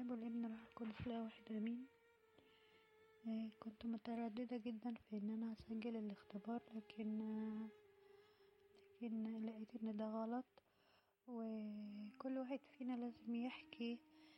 الآب والابن والروح القدس لا واحد آمين آه، كنت مترددة جدا في ان انا اسجل الاختبار لكن آه، لكن لقيت ان ده غلط وكل واحد فينا لازم يحكي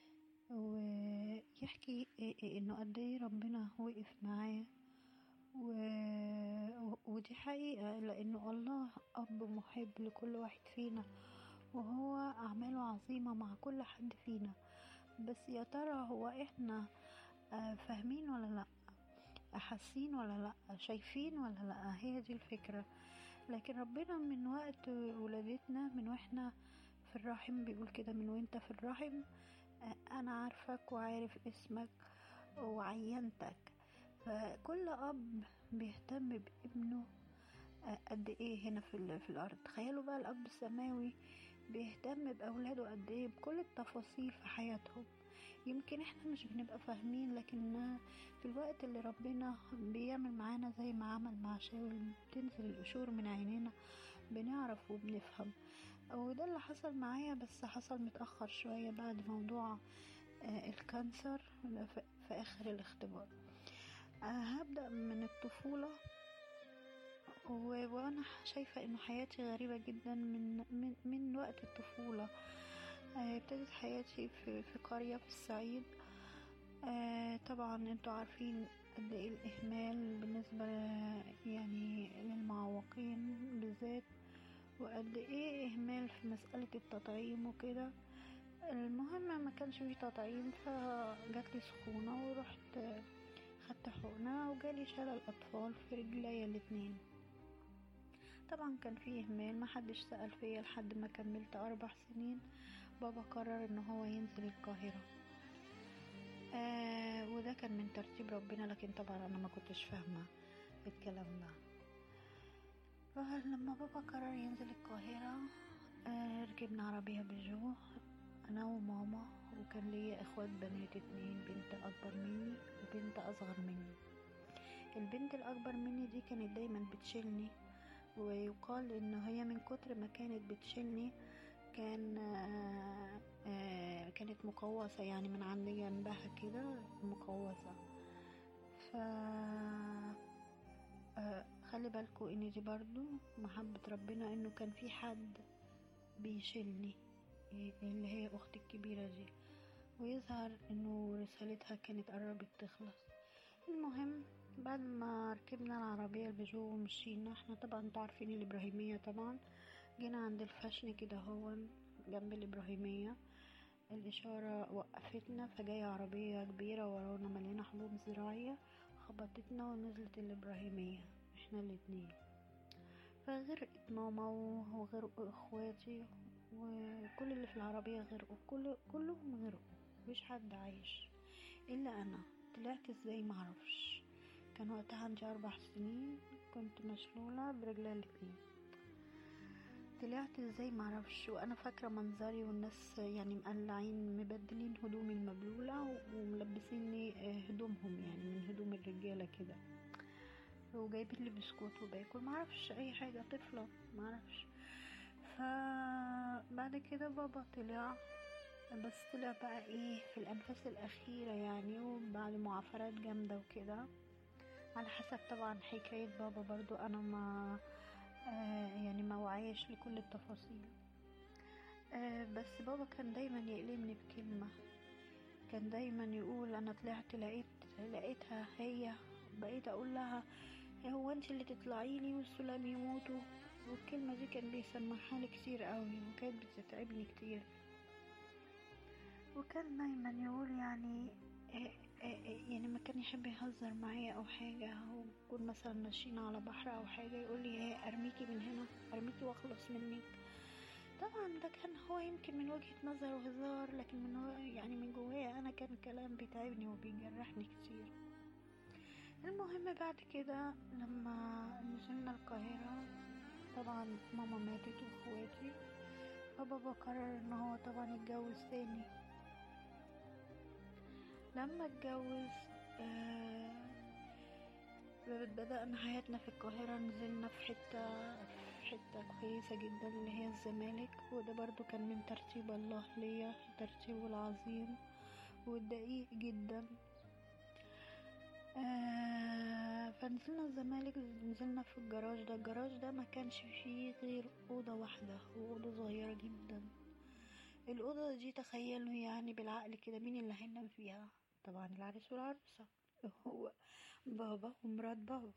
ويحكي انه قد ايه ربنا وقف معاه و... ودي حقيقة لانه الله اب محب لكل واحد فينا وهو اعماله عظيمة مع كل حد فينا بس يا ترى هو احنا آه، فاهمين ولا لا حاسين ولا لا شايفين ولا لا هي دي الفكرة لكن ربنا من وقت ولادتنا من واحنا في الرحم بيقول كده من وانت في الرحم آه، انا عارفك وعارف اسمك وعينتك فكل اب بيهتم بابنه آه، قد ايه هنا في, في الارض تخيلوا بقى الاب السماوي بيهتم باولاده قد ايه بكل التفاصيل في حياتهم يمكن احنا مش بنبقى فاهمين لكن في الوقت اللي ربنا بيعمل معانا زي ما عمل مع شاول بتنزل القشور من عينينا بنعرف وبنفهم وده اللي حصل معايا بس حصل متأخر شوية بعد موضوع آه، الكانسر في آخر الاختبار آه، هبدأ من الطفولة وانا شايفة انه حياتي غريبة جدا من, من, من وقت الطفولة آه، ابتدت حياتي في, في قرية في الصعيد آه، طبعا انتوا عارفين قد ايه الاهمال بالنسبة يعني للمعوقين بالذات وقد ايه اهمال في مسألة التطعيم وكده المهم ما كانش فيه تطعيم فجات لي سخونة ورحت خدت حقنة وجالي شلل اطفال في رجليا الاتنين طبعا كان فيه اهمال محدش سأل فيا لحد ما كملت اربع سنين بابا قرر ان هو ينزل القاهرة آه وده كان من ترتيب ربنا لكن طبعا انا ما كنتش فاهمة الكلام ده فلما بابا قرر ينزل القاهرة آه ركبنا عربية بيجو انا وماما وكان ليا اخوات بنات اتنين بنت اكبر مني وبنت اصغر مني البنت الاكبر مني دي كانت دايما بتشيلني ويقال ان هي من كتر ما كانت بتشيلني كان آه آه كانت مقوسة يعني من عند جنبها كده مقوسة ف آه خلي بالكوا ان دي برضو محبة ربنا انه كان في حد بيشيلني اللي هي اختي الكبيرة دي ويظهر انه رسالتها كانت قربت تخلص المهم بعد ما ركبنا العربية البيجو ومشينا احنا طبعا انتوا عارفين الابراهيمية طبعا جينا عند الفشن كده هو جنب الابراهيمية الاشارة وقفتنا فجاية عربية كبيرة ورانا مليانة حبوب زراعية خبطتنا ونزلت الابراهيمية احنا الاتنين فغرقت ماما وغرقوا اخواتي وكل اللي في العربية غرقوا كل كلهم غرقوا مفيش حد عايش الا انا طلعت ازاي معرفش كان وقتها عندي اربع سنين كنت مشلولة برجلي الاتنين طلعت ازاي معرفش وانا فاكرة منظري والناس يعني مقلعين مبدلين هدومي المبلولة وملبسيني هدومهم يعني من هدوم الرجالة كده وجايبين لي بسكوت وباكل معرفش اي حاجة طفلة معرفش فبعد كده بابا طلع بس طلع بقى ايه في الانفاس الاخيرة يعني وبعد معافرات جامدة وكده على حسب طبعا حكاية بابا برضو انا ما آه يعني ما وعيش لكل التفاصيل آه بس بابا كان دايما يقلمني بكلمة كان دايما يقول انا طلعت لقيت لقيتها هي بقيت اقول لها هو انت اللي تطلعي لي والسلام يموتوا والكلمة دي كان بيسمعها لي كتير قوي وكانت بتتعبني كتير وكان دايما يقول يعني يعني ما كان يحب يهزر معايا او حاجة او نكون مثلا ماشيين على بحر او حاجة يقول لي ايه ارميكي من هنا ارميكي واخلص منك طبعا ده كان هو يمكن من وجهة نظر وهزار لكن من هو يعني من جوايا انا كان كلام بيتعبني وبيجرحني كتير المهم بعد كده لما نزلنا القاهرة طبعا ماما ماتت واخواتي فبابا قرر ان هو طبعا يتجوز تاني لما اتجوز آه بدأنا حياتنا في القاهرة نزلنا في حتة في حتة كويسة جدا اللي هي الزمالك وده برضو كان من ترتيب الله ليا ترتيبه العظيم والدقيق جدا آه فنزلنا الزمالك نزلنا في الجراج ده الجراج ده ما كانش فيه غير أوضة واحدة وأوضة صغيرة جدا الأوضة دي تخيلوا يعني بالعقل كده مين اللي هينام فيها طبعا العريس والعروسة هو بابا ومرات بابا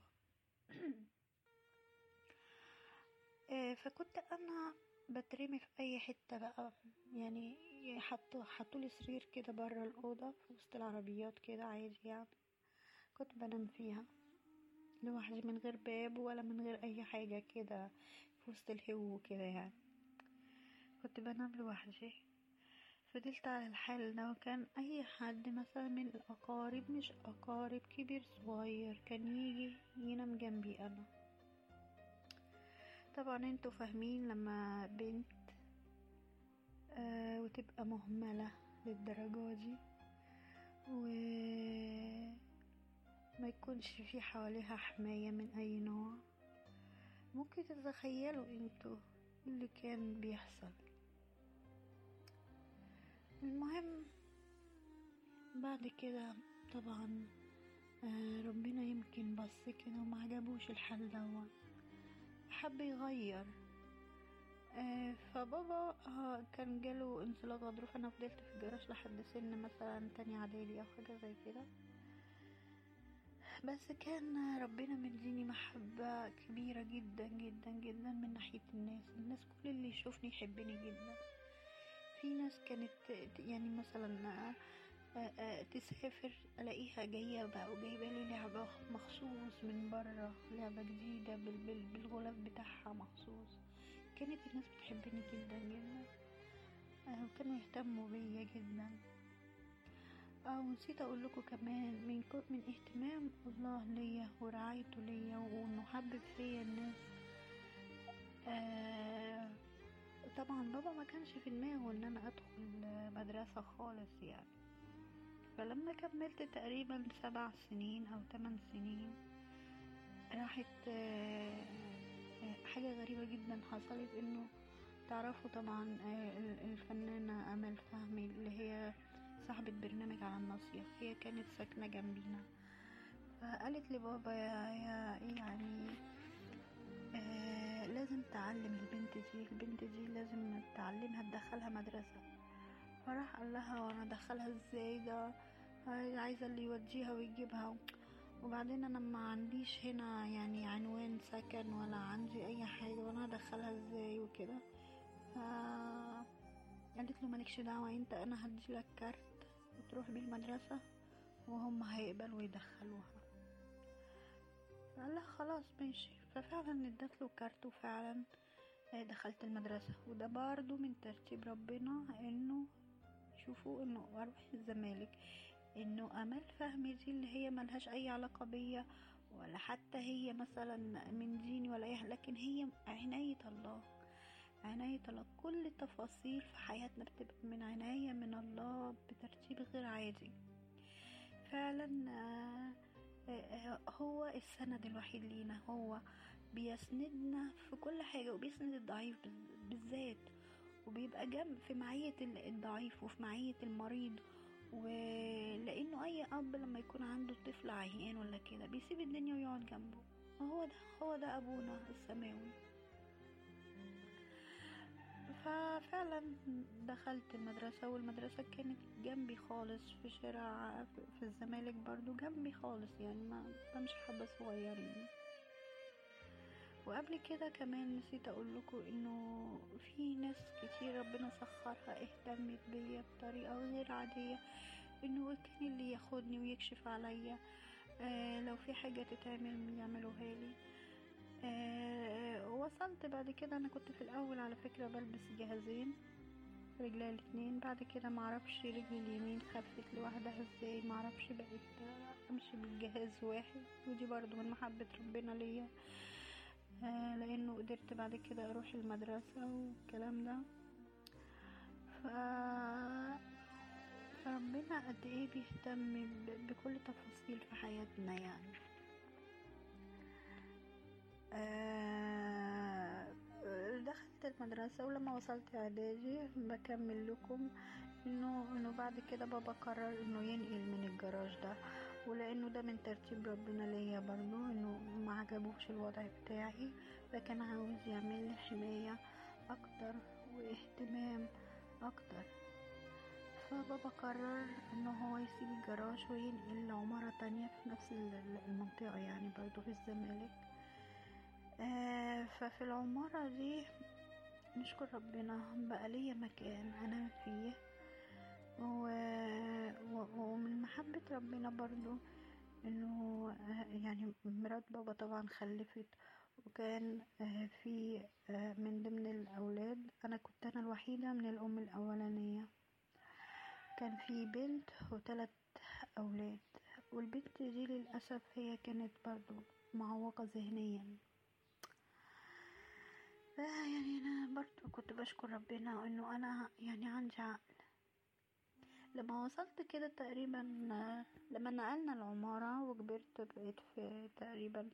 آه فكنت أنا بترمي في أي حتة بقى يعني حطوا حطولي سرير كده برا الأوضة في وسط العربيات كده عادي يعني كنت بنام فيها لوحدي من غير باب ولا من غير أي حاجة كده في وسط الهو كده يعني كنت بنام لوحدي فضلت على الحال ده وكان أي حد مثلا من الأقارب مش أقارب كبير صغير كان يجي ينام جنبي أنا طبعا انتوا فاهمين لما بنت آه وتبقى مهملة للدرجة دي و ما يكونش في حواليها حماية من أي نوع ممكن تتخيلوا انتوا اللي كان بيحصل المهم بعد كده طبعا آه ربنا يمكن بص كده وما عجبوش الحال دوت حب يغير آه فبابا آه كان جاله انزلاق غضروف انا فضلت في الجراج لحد سن مثلا تانية اعدادي او حاجه زي كده بس كان ربنا مديني محبة كبيرة جدا جدا جدا من ناحية الناس الناس كل اللي يشوفني يحبني جدا في ناس كانت يعني مثلا تسافر الاقيها جايه بقى وجايبه لي لعبه مخصوص من بره لعبه جديده بالغلاف بتاعها مخصوص كانت الناس بتحبني جدا جدا وكانوا يهتموا بيا جدا اه ونسيت اقول لكم كمان من من اهتمام الله ليا ورعايته ليا وانه حبب فيا الناس آه طبعا بابا ما كانش في دماغه ان انا ادخل مدرسة خالص يعني فلما كملت تقريبا سبع سنين او ثمان سنين راحت حاجة غريبة جدا حصلت انه تعرفوا طبعا الفنانة امل فهمي اللي هي صاحبة برنامج على الناصية هي كانت ساكنة جنبينا فقالت لبابا يا, يا يعني آه لازم تعلم البنت دي البنت دي لازم تعلمها تدخلها مدرسة فراح قال لها وانا ادخلها ازاي ده عايزة اللي يوديها ويجيبها وبعدين انا ما عنديش هنا يعني عنوان سكن ولا عندي اي حاجة وانا هدخلها ازاي وكده ف قالت له مالكش دعوة انت انا هديلك كارت وتروح بيه المدرسة وهم هيقبلوا يدخلوها قال لها خلاص ماشي ففعلا ادت له كارت وفعلا دخلت المدرسة وده برضو من ترتيب ربنا انه شوفوا انه اروح الزمالك انه امل فهمي دي اللي هي ملهاش اي علاقة بيا ولا حتى هي مثلا من ديني ولا اي لكن هي عناية الله عناية الله كل التفاصيل في حياتنا بتبقى من عناية من الله بترتيب غير عادي فعلا هو السند الوحيد لينا هو بيسندنا في كل حاجة وبيسند الضعيف بالذات وبيبقى جنب في معية الضعيف وفي معية المريض ولانه اي اب لما يكون عنده طفل عيان ولا كده بيسيب الدنيا ويقعد جنبه هو ده هو ده ابونا السماوي ففعلا دخلت المدرسة والمدرسة كانت جنبي خالص في شارع في الزمالك برضو جنبي خالص يعني ما بمشي حبة صغيرين وقبل كده كمان نسيت اقول لكم انه في ناس كتير ربنا سخرها اهتمت بيا بطريقة غير عادية انه كان اللي ياخدني ويكشف عليا آه لو في حاجة تتعمل يعملوها لي آه وصلت بعد كده انا كنت في الاول على فكرة بلبس جهازين رجلي الاتنين بعد كده معرفش رجلي اليمين خفت لوحدها ازاي معرفش بقيت امشي بالجهاز واحد ودي برضو من محبة ربنا ليا آه لانه قدرت بعد كده اروح المدرسة والكلام ده ف... فربنا قد ايه بيهتم بكل تفاصيل في حياتنا يعني آه دخلت المدرسة ولما وصلت اعدادي بكمل لكم انه انه بعد كده بابا قرر انه ينقل من الجراج ده ولانه ده من ترتيب ربنا ليا برضو انه ما عجبوش الوضع بتاعي فكان عاوز يعمل لي حماية اكتر واهتمام اكتر فبابا قرر انه هو يسيب الجراج وينقل لعمارة تانية في نفس المنطقة يعني برضو في الزمالك آه ففي العمارة دي نشكر ربنا بقى ليا مكان انام فيه و... و... ومن محبة ربنا برضو انه يعني مرات بابا طبعا خلفت وكان في من ضمن الاولاد انا كنت انا الوحيدة من الام الاولانية كان في بنت وثلاث اولاد والبنت دي للاسف هي كانت برضو معوقة ذهنيا يعني انا برضو كنت بشكر ربنا انه انا يعني عندي عقل لما وصلت كده تقريبا لما نقلنا العمارة وكبرت بقيت في تقريبا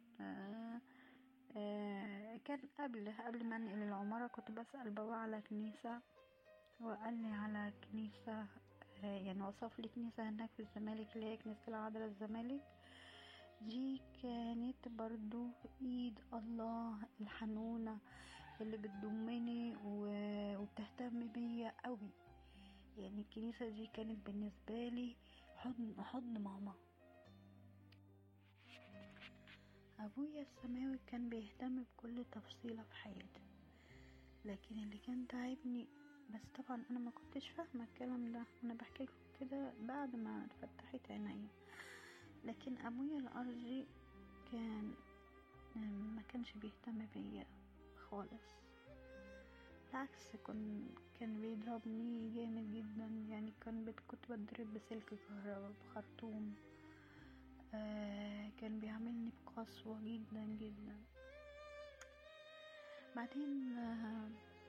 كان قبل قبل ما انقل العمارة كنت بسأل بابا على كنيسة وقال لي على كنيسة يعني وصف لي كنيسة هناك في الزمالك اللي هي كنيسة العذراء الزمالك دي كانت برضو ايد الله الحنونة اللي بتضمني وبتهتم بيا قوي يعني الكنيسة دي كانت بالنسبة لي حضن حضن ماما أبويا السماوي كان بيهتم بكل تفصيلة في حياتي لكن اللي كان تعبني بس طبعا أنا ما كنتش فاهمة الكلام ده أنا بحكي كده بعد ما فتحت عيني لكن أبويا الأرضي كان ما كانش بيهتم بيا خالص بالعكس كن كان بيضربني جامد جدا يعني كان بت كنت بتضرب بسلك كهرباء بخرطوم آه كان بيعملني بقسوة جدا جدا بعدين آه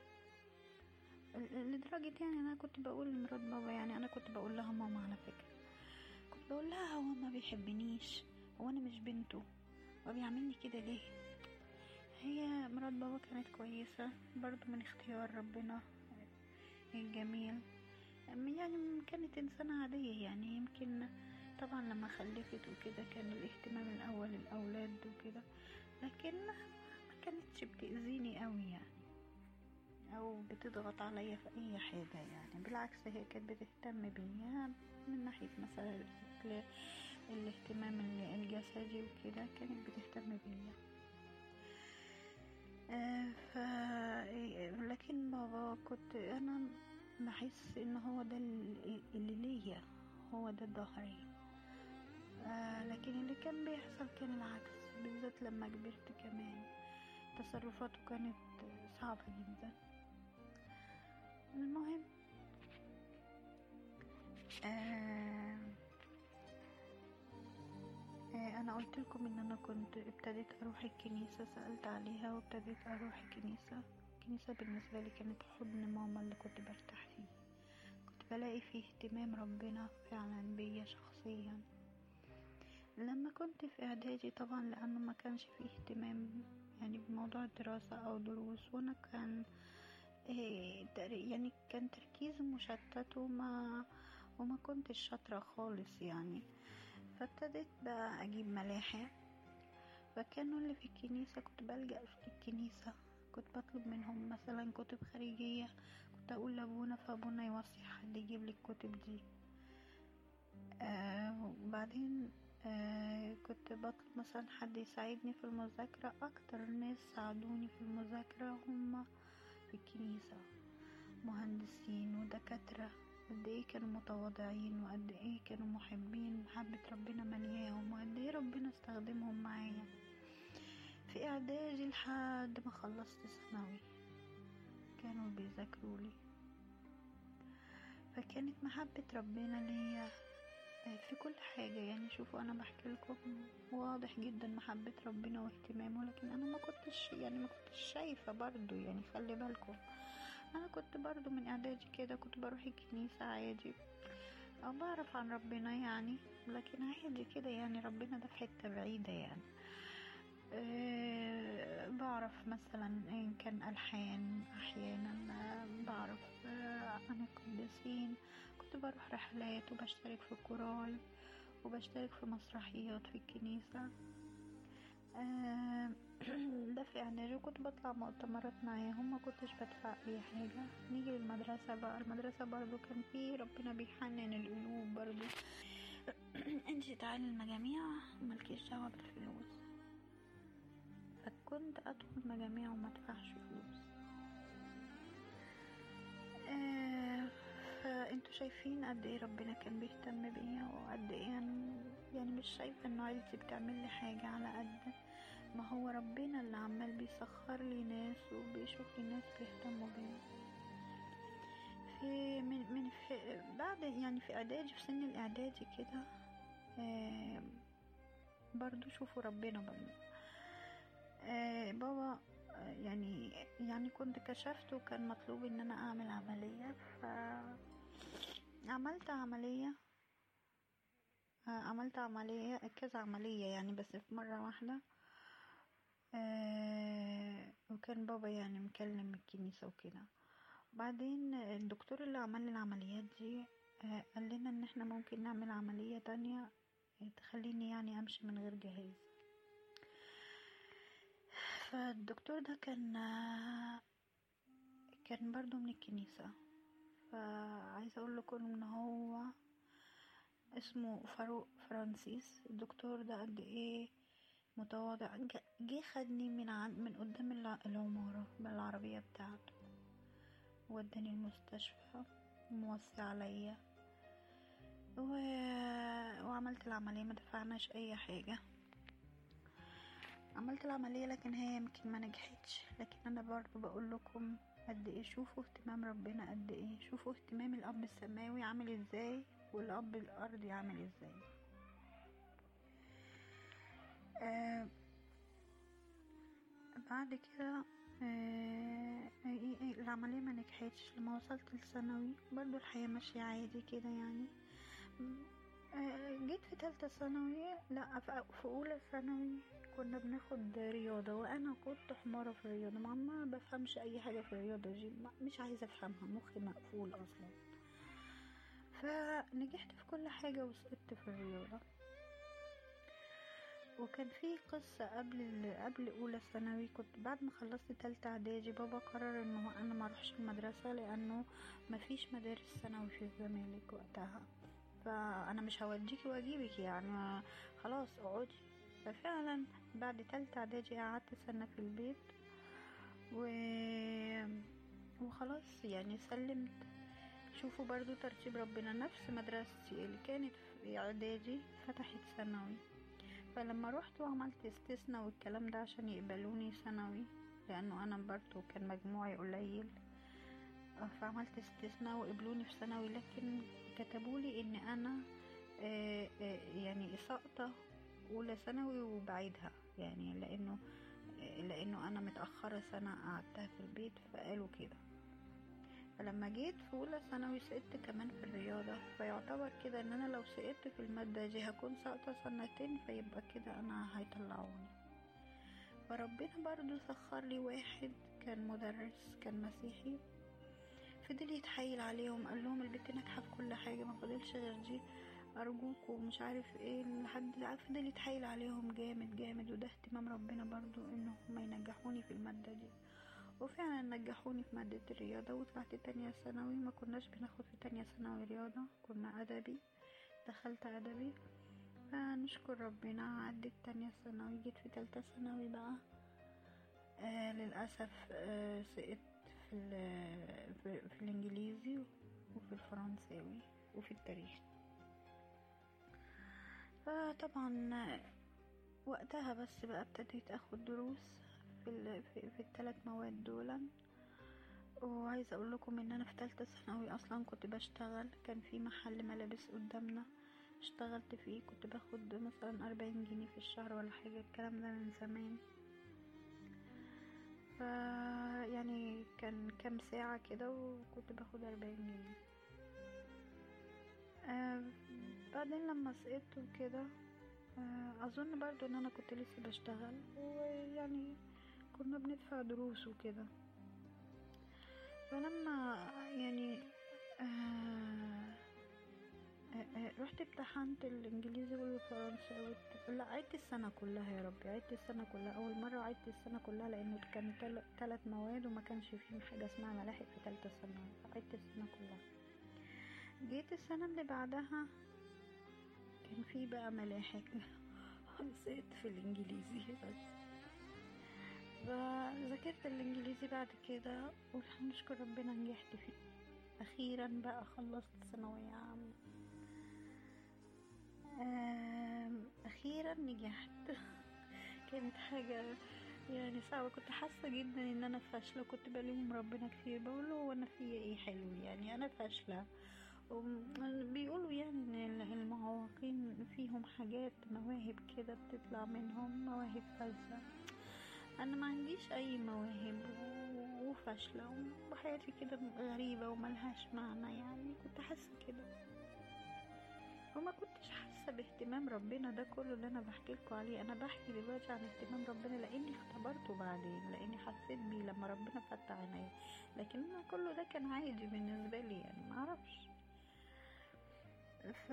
لدرجة يعني انا كنت بقول لمرات بابا يعني انا كنت بقول لها ماما على فكرة كنت بقول لها هو ما بيحبنيش هو انا مش بنته هو بيعملني كده ليه هي مرات بابا كانت كويسة برضو من اختيار ربنا الجميل يعني كانت إنسانة عادية يعني يمكن طبعا لما خلفت وكده كان الاهتمام الأول الأولاد وكده لكن ما كانتش بتأذيني قوي يعني أو بتضغط عليا في أي حاجة يعني بالعكس هي كانت بتهتم بيا من ناحية مثلا الاهتمام الجسدي وكده كانت بتهتم بيا آه ف لكن بابا كنت انا بحس ان هو ده اللي ليا هو ده ظهري آه لكن اللي كان بيحصل كان العكس بالذات لما كبرت كمان تصرفاته كانت صعبة جدا المهم آه انا قلت لكم ان انا كنت ابتديت اروح الكنيسه سالت عليها وابتديت اروح الكنيسه الكنيسه بالنسبه لي كانت حضن ماما اللي كنت برتاح فيه كنت بلاقي فيه اهتمام ربنا فعلا بيا شخصيا لما كنت في اعدادي طبعا لانه ما كانش فيه اهتمام يعني بموضوع الدراسه او دروس وانا كان إيه يعني كان تركيزي مشتت وما وما كنتش شاطره خالص يعني فابتديت بقى اجيب ملاحق فكانوا اللي في الكنيسة كنت بلجأ في الكنيسة كنت بطلب منهم مثلا كتب خارجية كنت اقول لابونا فابونا يوصي حد يجيب لي الكتب دي آه وبعدين آه كنت بطلب مثلا حد يساعدني في المذاكرة اكتر ناس ساعدوني في المذاكرة هم في الكنيسة مهندسين ودكاترة قد ايه كانوا متواضعين وقد ايه كانوا محبين محبة ربنا ملياهم وقد ايه ربنا استخدمهم معايا في اعدادي لحد ما خلصت ثانوي كانوا بيذاكروا لي فكانت محبة ربنا ليا في كل حاجة يعني شوفوا انا بحكي لكم واضح جدا محبة ربنا واهتمامه لكن انا ما كنتش يعني ما كنتش شايفة برضو يعني خلي بالكم انا كنت برضو من اعدادي كده كنت بروح الكنيسة عادي او بعرف عن ربنا يعني لكن عادي كده يعني ربنا ده في حتة بعيدة يعني أه بعرف مثلا ان كان الحان احيانا أه بعرف أه عن القديسين كنت بروح رحلات وبشترك في كورال وبشترك في مسرحيات في الكنيسة آه، ده في اعدادي وكنت بطلع مؤتمرات معاهم ما كنتش بدفع اي حاجة نيجي للمدرسة بقى المدرسة برضو كان في ربنا بيحنن القلوب برضو انت تعالي المجاميع ملكيش دعوة بالفلوس فكنت ادخل مجاميع وما ادفعش فلوس آه فانتوا شايفين قد ايه ربنا كان بيهتم بيا وقد ايه يعني, يعني مش شايفه ان عيلتي بتعمل لي حاجه على قد ما هو ربنا اللي عمال بيسخر لي ناس وبيشوف لي ناس بيهتموا بيا في من من في بعد يعني في اعدادي في سن الاعدادي كده آه برضو شوفوا ربنا برضو آه بابا يعني يعني كنت كشفت وكان مطلوب ان انا اعمل عملية ف عملت عملية عملت عملية كذا عملية يعني بس في مرة واحدة آه وكان بابا يعني مكلم الكنيسة وكده بعدين الدكتور اللي عمل لي العمليات دي آه قال لنا ان احنا ممكن نعمل عملية تانية تخليني يعني امشي من غير جهاز فالدكتور ده كان كان برضو من الكنيسة فعايزة اقول لكم ان هو اسمه فاروق فرانسيس الدكتور ده قد ايه متواضع جه خدني من عن من قدام العمارة بالعربية بتاعته وداني المستشفى موصي عليا و... وعملت العملية ما دفعناش اي حاجة عملت العملية لكن هي يمكن ما نجحتش لكن انا برضو بقول لكم قد ايه شوفوا اهتمام ربنا قد ايه شوفوا اهتمام الاب السماوي عامل ازاي والاب الارضي عامل ازاي آه بعد كده آه العملية ما نجحتش لما وصلت الثانوي برضو الحياة ماشية عادي كده يعني جيت في تالتة ثانوي لا في أولى ثانوي كنا بناخد رياضة وأنا كنت حمارة في الرياضة مع ما بفهمش أي حاجة في الرياضة دي مش عايزة أفهمها مخي مقفول أصلا فنجحت في كل حاجة وسقطت في الرياضة وكان في قصة قبل قبل أولى ثانوي كنت بعد ما خلصت تالتة إعدادي بابا قرر إنه أنا ما أروحش المدرسة لأنه مفيش مدارس ثانوي في الزمالك وقتها فانا مش هوديكي واجيبك يعني خلاص اقعدي ففعلا بعد تالتة اعدادي قعدت سنة في البيت و... وخلاص يعني سلمت شوفوا برضو ترتيب ربنا نفس مدرستي اللي كانت في اعدادي فتحت ثانوي فلما رحت وعملت استثناء والكلام ده عشان يقبلوني ثانوي لانه انا برضو كان مجموعي قليل فعملت استثناء وقبلوني في ثانوي لكن كتبولي ان انا آآ آآ يعني ساقطة اولى ثانوي وبعيدها يعني لانه لانه انا متأخرة سنة قعدتها في البيت فقالوا كده فلما جيت في اولى ثانوي سقطت كمان في الرياضة فيعتبر كده ان انا لو سقطت في المادة دي هكون ساقطة سنتين فيبقى كده انا هيطلعوني فربنا برضو سخر لي واحد كان مدرس كان مسيحي فضل يتحايل عليهم قال لهم البنت ناجحه في كل حاجه ما فاضلش غير دي ارجوك ومش عارف ايه لحد فضل يتحايل عليهم جامد جامد وده اهتمام ربنا برضو انه هما ينجحوني في الماده دي وفعلا نجحوني في مادة الرياضة وطلعت تانية ثانوي ما كناش بناخد في تانية ثانوي رياضة كنا أدبي دخلت أدبي فنشكر ربنا عدت تانية ثانوي جيت في تالتة ثانوي بقى آه للأسف آه سقطت في, في, في الانجليزي وفي الفرنساوي وفي التاريخ فطبعا وقتها بس بقى ابتديت اخد دروس في, في, في الثلاث مواد دول وعايزه اقول لكم ان انا في ثالثه ثانوي اصلا كنت بشتغل كان في محل ملابس قدامنا اشتغلت فيه كنت باخد مثلا أربعين جنيه في الشهر ولا حاجه الكلام ده من زمان ف يعني كان كام ساعة كده وكنت باخد أربعين جنيه آه بعدين لما سقطت وكده آه أظن برضو إن أنا كنت لسه بشتغل ويعني كنا بندفع دروس وكده فلما يعني آه رحت امتحنت الانجليزي والفرنساوي لا عدت السنة كلها يا ربي عدت السنة كلها اول مرة عدت السنة كلها لانه كان تل- تلات مواد وما كانش فيهم حاجة اسمها ملاحق في تالتة ثانوي عدت السنة كلها جيت السنة اللي بعدها كان في بقى ملاحق نسيت في الانجليزي بس فذاكرت الانجليزي بعد كده والحمد نشكر ربنا نجحت فيه اخيرا بقى خلصت ثانوية عامة آم، اخيرا نجحت كانت حاجة يعني صعبة كنت حاسة جدا ان انا فاشلة كنت بلوم ربنا كتير بقول له هو انا فيا ايه حلو يعني انا فاشلة وم- بيقولوا يعني ان ال- المعوقين فيهم حاجات مواهب كده بتطلع منهم مواهب فلسة انا ما عنديش اي مواهب و- وفاشلة وحياتي كده غريبة وملهاش معنى يعني كنت حاسة كده وما كنتش حاسة باهتمام ربنا ده كله اللي انا بحكي لكم عليه انا بحكي دلوقتي عن اهتمام ربنا لاني اختبرته بعدين لاني حسيت بيه لما ربنا فتح عينيا لكن أنا كله ده كان عادي بالنسبة لي يعني معرفش ف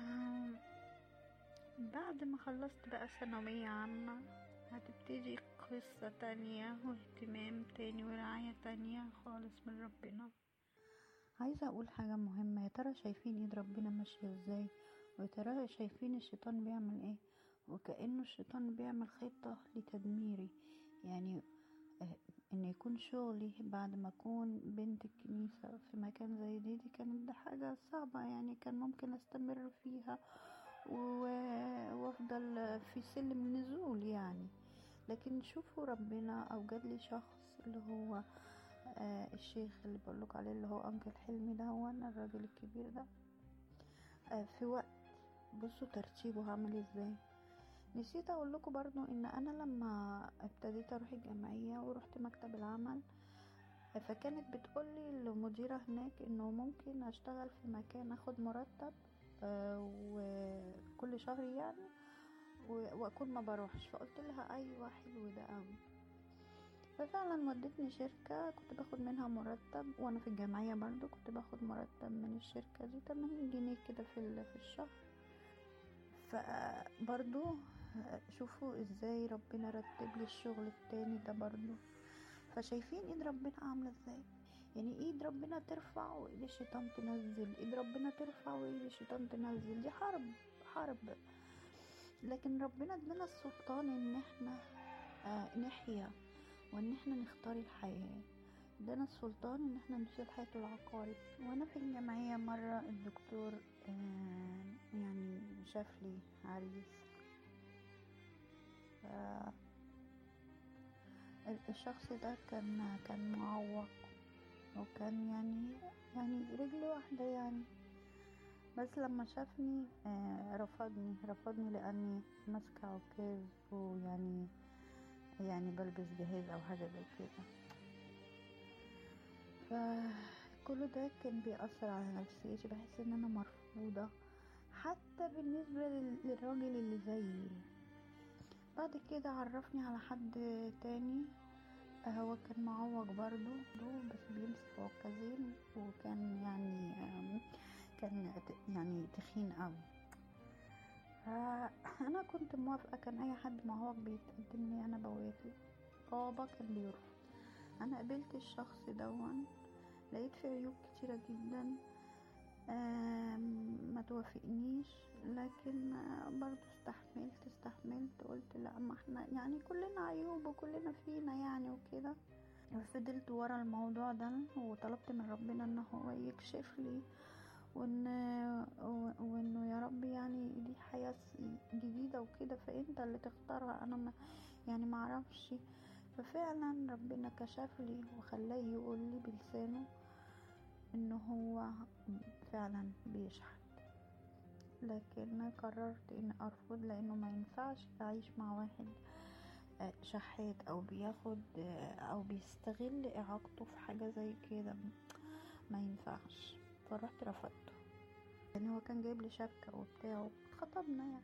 بعد ما خلصت بقى ثانوية عامة هتبتدي قصة تانية واهتمام تاني ورعاية تانية خالص من ربنا عايزة أقول حاجة مهمة يا ترى شايفين ايد ربنا ماشية ازاي ويا ترى شايفين الشيطان بيعمل ايه وكأنه الشيطان بيعمل خطة لتدميري يعني آه، ان يكون شغلي بعد ما اكون بنت الكنيسة في مكان زي دي دي كانت ده حاجة صعبة يعني كان ممكن استمر فيها و- وافضل في سلم نزول يعني لكن شوفوا ربنا اوجد لي شخص اللي هو آه الشيخ اللي بقولك عليه اللي هو انكل حلمي ده هو أنا الراجل الكبير ده آه في وقت بصوا ترتيبه عامل ازاي نسيت اقول لكم برضو ان انا لما ابتديت اروح الجمعية ورحت مكتب العمل آه، فكانت بتقولي المديرة هناك انه ممكن اشتغل في مكان اخد مرتب آه، وكل شهر يعني و- واكون ما بروحش فقلت لها ايوه حلو ده قوي ففعلا ودتني شركة كنت باخد منها مرتب وانا في الجمعية برضو كنت باخد مرتب من الشركة دي 80 جنيه كده في ال- في الشهر فبرضو شوفوا ازاي ربنا رتب لي الشغل التاني ده برضو فشايفين ايد ربنا عاملة ازاي يعني ايد ربنا ترفع وايد الشيطان تنزل ايد ربنا ترفع وايد الشيطان تنزل دي حرب حرب لكن ربنا ادانا السلطان ان احنا آه نحيا وان احنا نختار الحياة ادانا السلطان ان احنا نشيل حياة العقارب وانا في الجمعية مرة الدكتور آه يعني شاف لي عريس ف ال- الشخص ده كان كان معوق وكان يعني يعني رجل واحدة يعني بس لما شافني آه رفضني رفضني لاني ماسكة عكاز ويعني يعني بلبس جهاز او حاجة زي كده فكل ده كان بيأثر على نفسيتي بحس ان انا مرفوضة حتى بالنسبة لل- للراجل اللي زيي بعد كده عرفني على حد تاني آه، هو كان معوق برضو بس بيمسك عكازين وكان يعني آم، كان ت- يعني تخين قوي فانا كنت موافقه كان اي حد معوق بيتقدم لي انا بوافق بابا كان بيرفض انا قابلت الشخص دون لقيت فيه عيوب كتيره جدا آم، ما توافقنيش لكن آه، برضو استحملت استحملت قلت لا ما احنا يعني كلنا عيوب وكلنا فينا يعني وكده فضلت ورا الموضوع ده وطلبت من ربنا ان هو يكشف لي وان و- وانه يا رب يعني دي حياة جديدة وكده فانت اللي تختارها انا ما يعني ما اعرفش ففعلا ربنا كشف لي وخلاه يقول لي بلسانه انه هو فعلا بيشحت لكن قررت ان ارفض لانه ما ينفعش اعيش مع واحد آه، شحات او بياخد آه، او بيستغل اعاقته في حاجة زي كده ما ينفعش فرحت رفضته يعني هو كان جايب لي شبكة وبتاع خطبنا يعني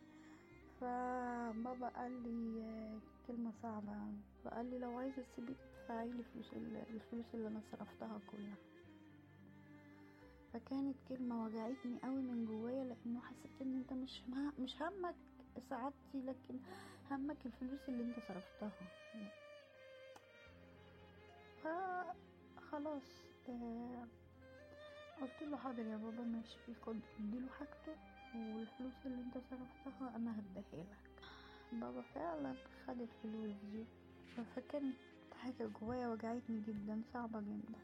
فبابا قال لي آه، كلمة صعبة فقال لي لو عايزة تسيبي تدفعي لي فلوس ال- الفلوس اللي انا صرفتها كلها فكانت كلمة وجعتني قوي من جوايا لان مش مش همك سعادتي لكن همك الفلوس اللي انت صرفتها فخلاص آه قلت له حاضر يا بابا ماشي خد اديله حاجته والفلوس اللي انت صرفتها انا هديها لك بابا فعلا خد الفلوس دي فكانت حاجة جوايا وجعتني جدا صعبة جدا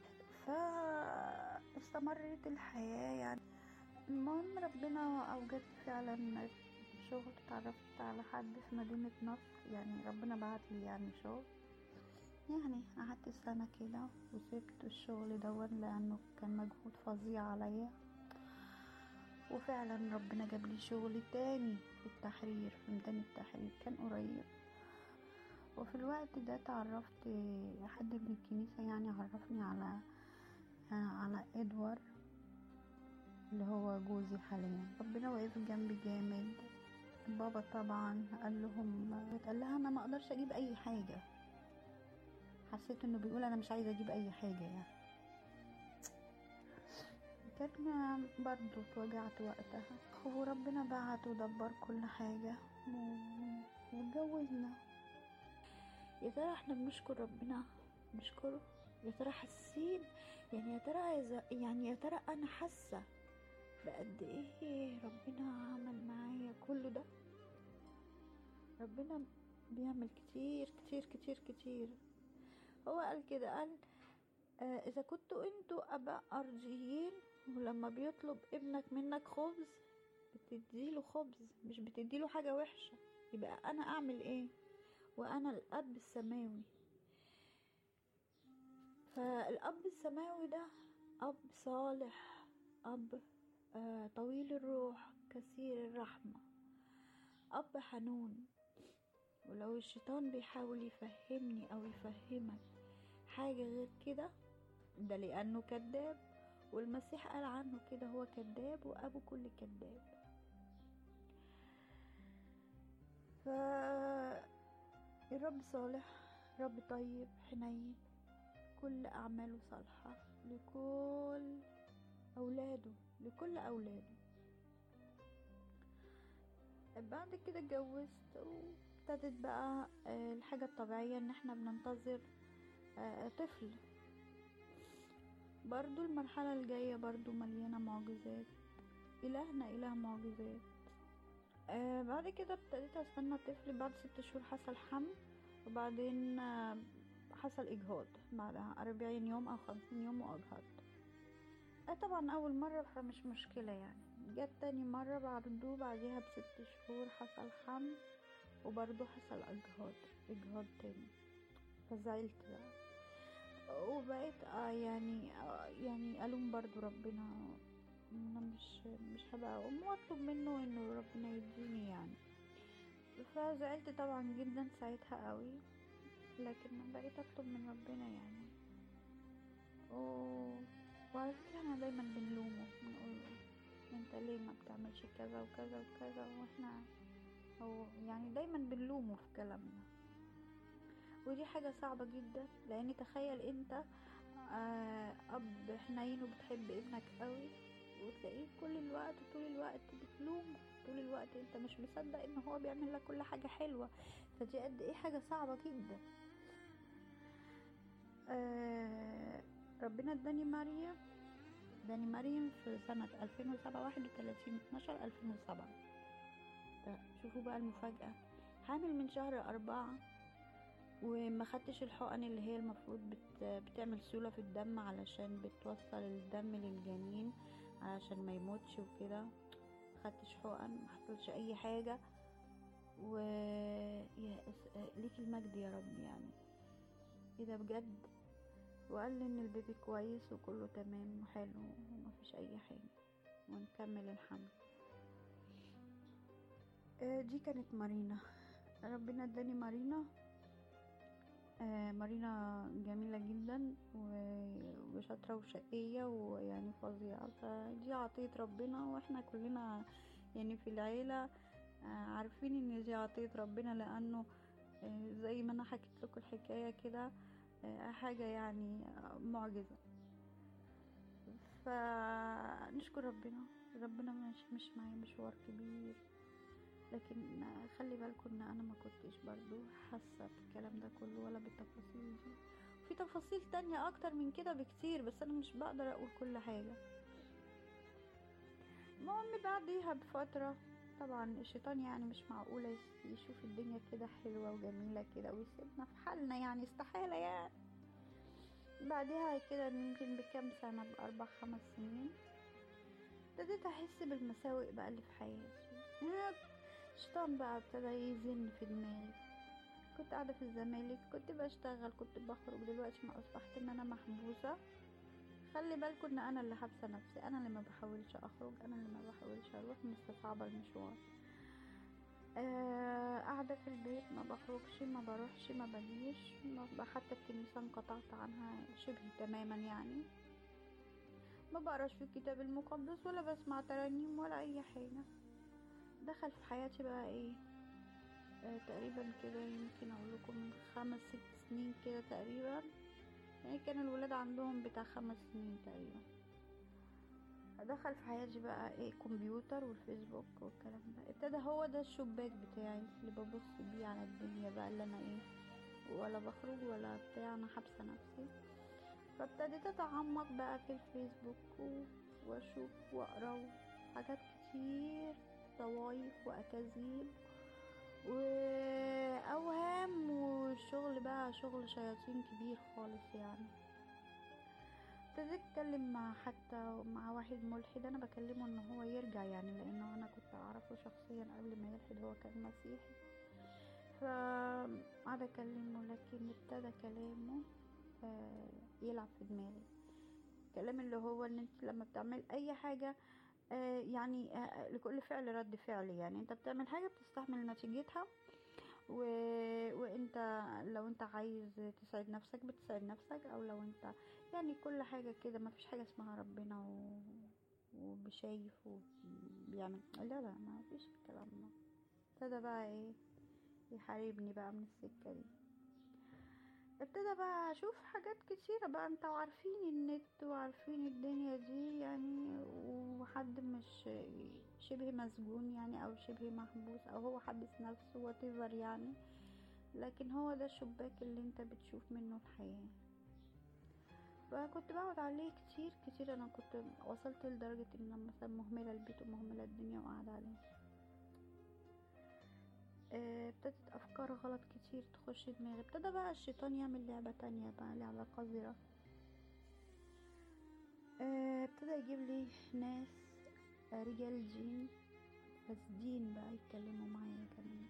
فاستمرت الحياة يعني المهم ربنا أوجد فعلا شغل اتعرفت على حد في مدينة نصر يعني ربنا بعت لي يعني شغل يعني قعدت سنة كده وسبت الشغل دون لأنه كان مجهود فظيع عليا وفعلا ربنا جاب لي شغل تاني في التحرير في ميدان التحرير كان قريب وفي الوقت ده تعرفت حد من الكنيسة يعني عرفني على على ادوار اللي هو جوزي حاليا ربنا واقف جنبي جامد بابا طبعا قال لهم قال لها انا ما اقدرش اجيب اي حاجه حسيت انه بيقول انا مش عايزه اجيب اي حاجه يعني كان برضو اتوجعت وقتها وربنا بعت ودبر كل حاجة واتجوزنا يا ترى احنا بنشكر ربنا نشكره يا ترى حاسين يعني يا ترى يعني يا ترى انا حاسه بقد ايه ربنا عمل معايا كل ده ربنا بيعمل كتير كتير كتير كتير هو قال كده قال آه اذا كنتوا انتوا اباء ارضيين ولما بيطلب ابنك منك خبز بتديله خبز مش بتديله حاجه وحشه يبقى انا اعمل ايه وانا الاب السماوي فالاب السماوي ده اب صالح اب آه طويل الروح كثير الرحمه اب حنون ولو الشيطان بيحاول يفهمني او يفهمك حاجه غير كده ده لانه كذاب والمسيح قال عنه كده هو كذاب وابو كل كذاب ف الرب صالح رب طيب حنين كل اعماله صالحه لكل اولاده لكل اولاده بعد كده اتجوزت وابتدت بقى الحاجة الطبيعية ان احنا بننتظر طفل برضو المرحلة الجاية برضو مليانة معجزات إلهنا إله معجزات آه بعد كده ابتديت استنى طفل بعد ست شهور حصل حمل وبعدين آه حصل إجهاض بعدها أربعين يوم أو خمسين يوم وأجهض آه طبعا أول مرة فمش مشكلة يعني جت تاني مرة بعده بعديها بست شهور حصل حمل وبرضه حصل إجهاض إجهاض تاني فزعلت بقى وبقيت آه يعني آه يعني ألوم برضو ربنا أنا مش مش هبقى أم وأطلب منه إنه ربنا يديني يعني فزعلت طبعا جدا ساعتها قوي لكن بقيت أطلب من ربنا يعني و... وعلى فكرة احنا دايما بنلومه بنقول انت ليه ما بتعملش كذا وكذا وكذا واحنا هو يعني دايما بنلومه في كلامنا ودي حاجة صعبة جدا لان تخيل انت آه اب حنين وبتحب ابنك قوي وتلاقيه كل الوقت طول الوقت بتلومه طول الوقت انت مش مصدق ان هو بيعمل لك كل حاجة حلوة فدي قد ايه حاجة صعبة جدا آه ربنا اداني مريم اداني مريم في سنة 2007 31 12 2007 شوفوا بقى المفاجأة حامل من شهر أربعة وما خدتش الحقن اللي هي المفروض بت... بتعمل سيولة في الدم علشان بتوصل الدم للجنين علشان ما يموتش وكده خدتش حقن ما حصلش اي حاجة و يا ليك المجد يا رب يعني ايه ده بجد وقال لي ان البيبي كويس وكله تمام وحلو ومفيش اي حاجة ونكمل الحمل دي كانت مارينا ربنا اداني مارينا آه مارينا جميلة جدا وشاطرة وشقية ويعني فظيعة فدي عطية ربنا واحنا كلنا يعني في العيلة آه عارفين ان دي عطية ربنا لانه آه زي ما انا حكيت لكم الحكاية كده حاجة يعني معجزة فنشكر ربنا ربنا مش مش معايا مشوار كبير لكن خلي بالكم ان انا ما كنتش برضو حاسه بالكلام ده كله ولا بالتفاصيل دي في تفاصيل تانية اكتر من كده بكتير بس انا مش بقدر اقول كل حاجه المهم بعديها بفتره طبعا الشيطان يعني مش معقوله يشوف الدنيا كده حلوه وجميله كده ويسيبنا في حالنا يعني استحاله يعني بعدها كده يمكن بكام سنه باربع خمس سنين ابتديت احس بالمساوئ بقى اللي في حياتي الشيطان بقى ابتدى يزن في دماغي كنت قاعدة في الزمالك كنت بشتغل كنت بخرج دلوقتي ما اصبحت ان انا محبوسة خلي بالكم ان انا اللي حابسة نفسي انا اللي ما بحاولش اخرج انا اللي ما بحاولش اروح مستصعبة المشوار آه قاعدة في البيت ما بخرجش ما بروحش ما بجيش ما حتى الكنيسة انقطعت عنها شبه تماما يعني ما بقراش في الكتاب المقدس ولا بسمع ترانيم ولا اي حاجة دخل في حياتي بقى ايه آه تقريبا كده يمكن اقول لكم من خمس ست سنين كده تقريبا يعني كان الولاد عندهم بتاع خمس سنين تقريبا دخل في حياتي بقى ايه كمبيوتر والفيسبوك والكلام ده ابتدى هو ده الشباك بتاعي اللي ببص بيه على الدنيا بقى اللي انا ايه ولا بخرج ولا بتاع انا حابسه نفسي فابتديت اتعمق بقى في الفيسبوك واشوف واقرا حاجات كتير طوايف واكاذيب واوهام والشغل بقى شغل شياطين كبير خالص يعني ابتديت اتكلم مع حتى مع واحد ملحد انا بكلمه ان هو يرجع يعني لانه انا كنت اعرفه شخصيا قبل ما يلحد هو كان مسيحي فقعد اكلمه لكن ابتدى كلامه يلعب في دماغي الكلام اللي هو ان انت لما بتعمل اي حاجه آه يعني آه لكل فعل رد فعل يعني انت بتعمل حاجة بتستحمل نتيجتها و... وانت لو انت عايز تسعد نفسك بتسعد نفسك او لو انت يعني كل حاجة كده ما فيش حاجة اسمها ربنا و... وبشايف وبيعمل لا لا ما فيش الكلام ده ابتدى بقى ايه يحاربني بقى من السكة دي ابتدى بقى اشوف حاجات كتيرة بقى انتوا عارفين النت وعارفين الدنيا دي يعني وحد مش شبه مسجون يعني او شبه محبوس او هو حابس نفسه واتيفر يعني لكن هو ده الشباك اللي انت بتشوف منه الحياة فكنت بقعد عليه كتير كتير انا كنت وصلت لدرجة ان انا مثلا مهملة البيت ومهملة الدنيا وقاعدة عليه ابتدت افكار غلط كتير تخش دماغي ابتدى بقى الشيطان يعمل لعبة تانية بقى لعبة قذرة ابتدى يجيب لي ناس رجال جين فاسدين بقى يتكلموا معايا كمان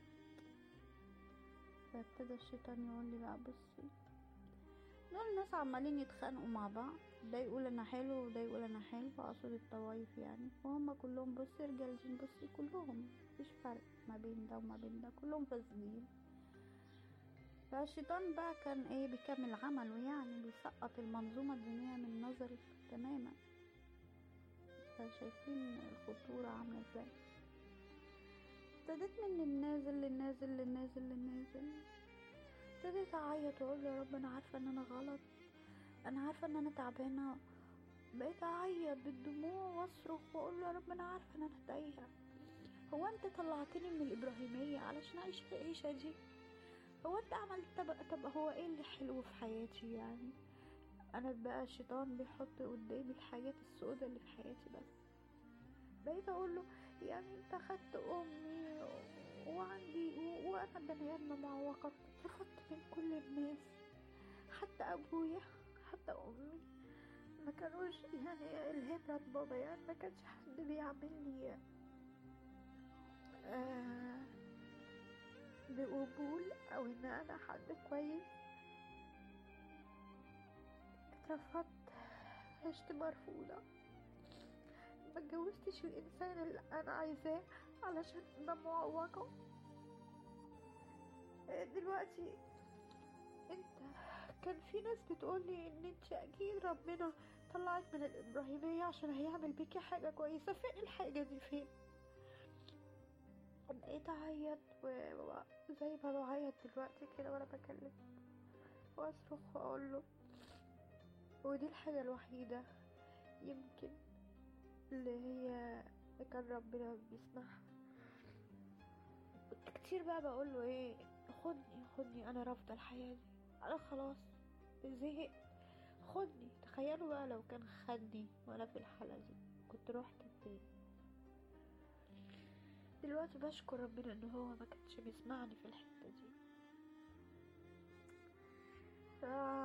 فابتدى الشيطان يقول لي بقى بصي دول الناس عمالين يتخانقوا مع بعض ده يقول انا حلو وده يقول انا حلو اقصد الطوايف يعني وهم كلهم بصي رجال جين بصي كلهم مفيش فرق ما بين ده وما بين ده كلهم فاسدين فالشيطان بقى كان ايه بيكمل عمله يعني بيسقط المنظومة الدينية من نظري تماما فشايفين الخطورة عاملة ازاي ابتديت من النازل للنازل للنازل للنازل ابتديت اعيط واقول يا رب انا عارفة ان انا غلط انا عارفة ان انا تعبانة بقيت اعيط بالدموع واصرخ واقول يا رب انا عارفة ان انا تايهة هو انت طلعتني من الابراهيمية علشان اعيش في العيشة دي هو انت عملت طب, طب هو ايه اللي حلو في حياتي يعني انا بقى الشيطان بيحط قدامي الحاجات السوداء اللي في حياتي بس بقيت اقول له يعني انت خدت امي وعندي وانا بني ادم معوقة رفضت من كل الناس حتى ابويا حتى امي ما كانوش يعني الهبة بابا يعني ما كانش حد بيعمل لي آه بقبول او ان انا حد كويس اترفضت عشت مرفوضة ما اتجوزتش الانسان اللي انا عايزاه علشان انا معوقة دلوقتي انت كان في ناس بتقولي ان انت اكيد ربنا طلعك من الابراهيمية عشان هيعمل بيكي حاجة كويسة فين الحاجة دي فين بقيت اعيط وزي ما بعيط دلوقتي كده وانا بكلم واصرخ واقول له ودي الحاجة الوحيدة يمكن اللي هي كان ربنا بيسمعها كنت كتير بقى بقول له ايه خدني خدني انا رافضه الحياه دي انا خلاص زهقت خدني تخيلوا بقى لو كان خدني وانا في الحاله دي كنت رحت فين دلوقتي بشكر ربنا ان هو ما كانش بيسمعني في الحته دي ف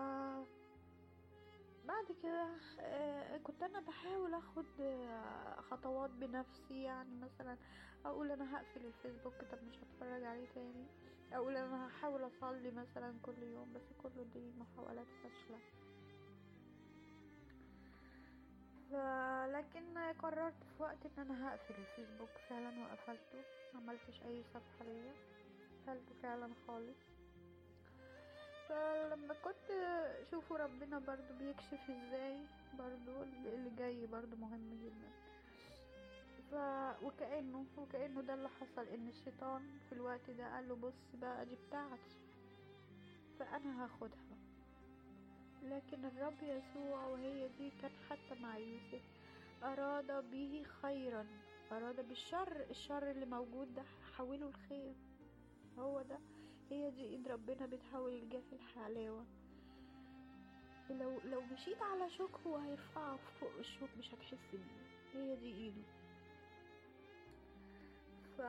بعد كده آه، كنت انا بحاول اخد آه، خطوات بنفسي يعني مثلا اقول انا هقفل الفيسبوك طب مش هتفرج عليه تاني اقول انا هحاول اصلي مثلا كل يوم بس كل دي محاولات فاشله ف- لكن قررت في وقت ان انا هقفل الفيسبوك فعلا وقفلته معملتش اي صفحه ليا قفلته فعلا خالص فلما كنت شوفوا ربنا برضو بيكشف ازاي برضو اللي جاي برضو مهم جدا ف وكأنه وكأنه ده اللي حصل ان الشيطان في الوقت ده قال له بص بقى دي بتاعتي فانا هاخدها لكن الرب يسوع وهي دي كان حتى مع يوسف اراد به خيرا اراد بالشر الشر اللي موجود ده حوله الخير هو ده هي دي ايد ربنا بتحول الجاف الحلاوة لو لو مشيت على شوك هو هيرفعك فوق الشوك مش هتحس بيه هي دي ايده ف